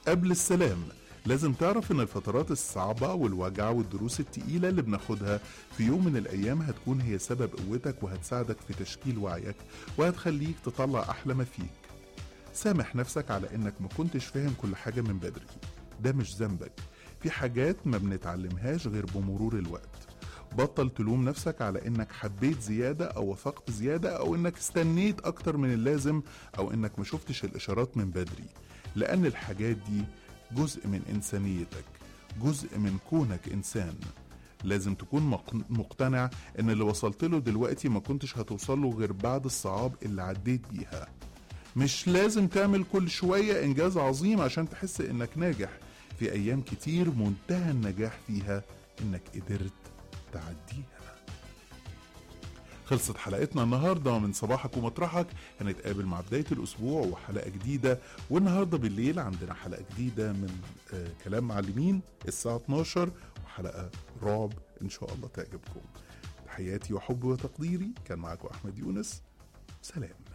قبل السلام لازم تعرف ان الفترات الصعبة والوجع والدروس التقيلة اللي بناخدها في يوم من الايام هتكون هي سبب قوتك وهتساعدك في تشكيل وعيك وهتخليك تطلع احلى ما فيك سامح نفسك على انك ما كنتش فاهم كل حاجة من بدري ده مش ذنبك في حاجات ما بنتعلمهاش غير بمرور الوقت بطل تلوم نفسك على انك حبيت زيادة او وثقت زيادة او انك استنيت اكتر من اللازم او انك ما شفتش الاشارات من بدري لان الحاجات دي جزء من انسانيتك جزء من كونك انسان لازم تكون مق- مقتنع ان اللي وصلت له دلوقتي ما كنتش هتوصل له غير بعد الصعاب اللي عديت بيها مش لازم تعمل كل شوية إنجاز عظيم عشان تحس إنك ناجح في أيام كتير منتهى النجاح فيها إنك قدرت تعديها خلصت حلقتنا النهاردة من صباحك ومطرحك هنتقابل مع بداية الأسبوع وحلقة جديدة والنهاردة بالليل عندنا حلقة جديدة من آه كلام معلمين الساعة 12 وحلقة رعب إن شاء الله تعجبكم تحياتي وحبي وتقديري كان معكم أحمد يونس سلام